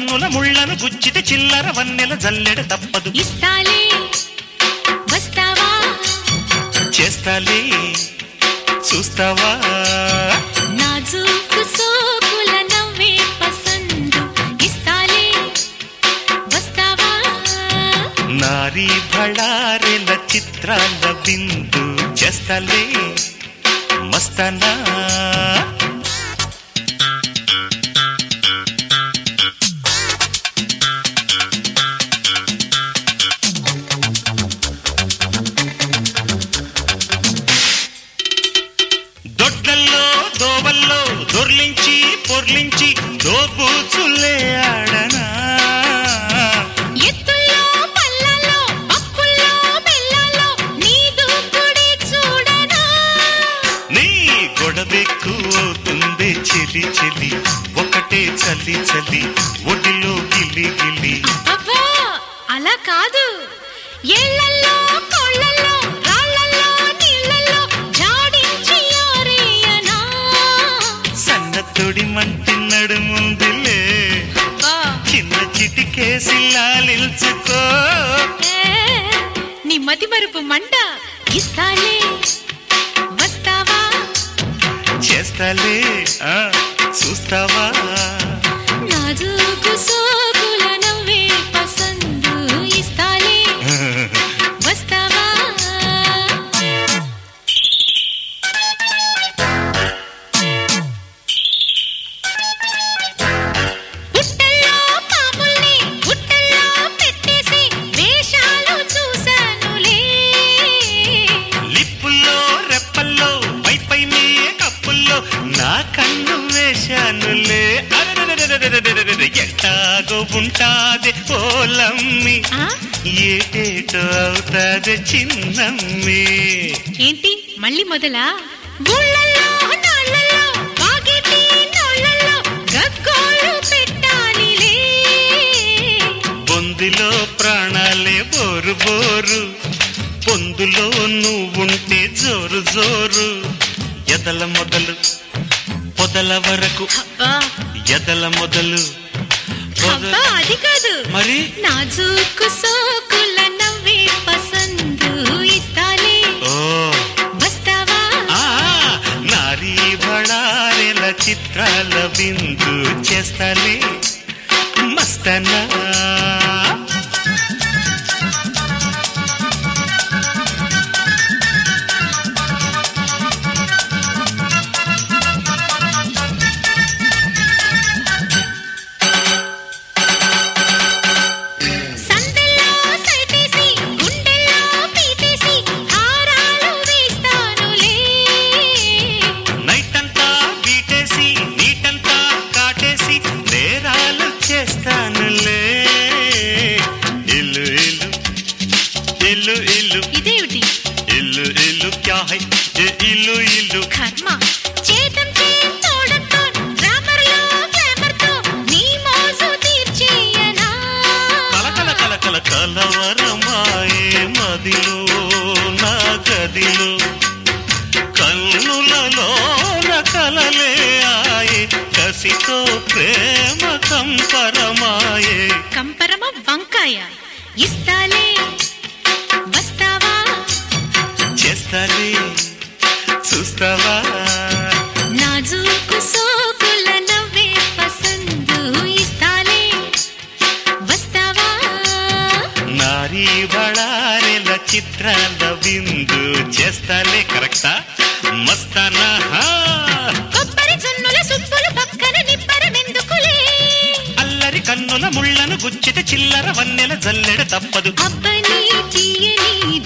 కన్నుల ముళ్ళను గుచ్చితే చిల్లర వన్నెల జల్లెడ తప్పదు ఇస్తాలే వస్తావా చేస్తాలే చూస్తావా నాజూకు సోకుల నవ్వే పసందు ఇస్తాలే వస్తావా నారీ భళారెల చిత్రాల బిందు చేస్తాలే మస్తానా దొడ్లల్లో దోవల్లో దొర్లించి పొర్లించి దోబూచులే ఆడనా ఎత్తుల్లో పల్లల్లో పప్పుల్లో బెల్లాల్లో నీ దూకుడి చూడనా నీ గొడవెక్కు అవుతుంది చెలి చెలి ఒకటే చలి చలి ఒడిలో గిలి గిలి అబ్బా అలా కాదు ఏళ్ళల్లో కోళ్ళల్లో రాళ్ళల్లో నీళ్ళల్లో జాడించి ఆరేయనా సన్నతొడి మంటి నడుముందిలే అబ్బా, చిన్న చిటికేసి లాలిల్చుకో ఏ, నీ మతి మరుపు మంట ఇస్తాలే వస్తావా చేస్తాలే ఆ, చూస్తావా నాజూకు సోకుల నవ్వే పసందు ఇస్తాలే వస్తావా పుట్టల్లో పాముల్ని పుట్టల్లో పెట్టేసి వేషాలు చూశానులే లిప్పుల్లో రెప్పల్లో పై పై నీ కప్పుల్లో నా కన్ను వేశానులే అరెరెరెరెరెరెరెరెరెరె. ఎట్టాగో ఉంటాది ఓలమ్మి ఆ? ఏటేటో అవుతాది చిన్నమ్మి ఏంటి మళ్ళీ మొదలా ఊళ్ళల్లో నాళ్ళల్లో వాగిటి నోళ్ళల్లో గగ్గోలు పెట్టాలిలే బొందిలో ప్రాణాలే బోరు బోరు పొందులో నువ్వుంటే జోరు జోరు ఎదల మొదలు పొదల వరకు అబ్బా ఎదల మొదలు పొద- అబ్బా అది కాదు మరి నాజూకు సోకుల నవ్వే పసందు ఇస్తాలే ఓ వస్తావా ఆ నారీ బళారెల చిత్రాల బిందు చేస్తాలే మస్తనా సందెల్లో సైటేసి గుండెల్లో పీటేసి హారాలు వేస్తానులే నైట్ అంతా బీటేసి నీటంతా కాటేసి నేరాలు చేస్తానులే ఇల్లు ఇల్లు ఇల్లు ఇల్లు ఇదేమిటి ఇల్లు ఇల్లు క్యా హై ఏ ఇల్లు ఇల్లు కర్మ చేతం చేతోడంతో గ్రామర్లో గ్లామర్తో నీ మోజు తీర్చేయనా కలకల కలకల కలవరమాయే మదిలో నా గదిలో కన్నులలో కలలే ఆయే కసితో ప్రేమ కంపరమాయే కంపరమ వంకాయ ఇస్తాలే వస్తావా చేస్తాలే చూస్తావా నాజూకు సోకుల నవ్వే పసందు ఇస్తాలే వస్తావా నారీ బళారెల చిత్రాల బిందు చేస్తాలే కరెక్టా మస్తానా హా. కొబ్బరి జొన్నుల సుబ్బులు పక్కన నిబ్బరమెందుకులే అల్లరి కన్నుల ముళ్ళను గుచ్చితే చిల్లర వన్నెల జల్లెడ తప్పదు అబ్బని తీయని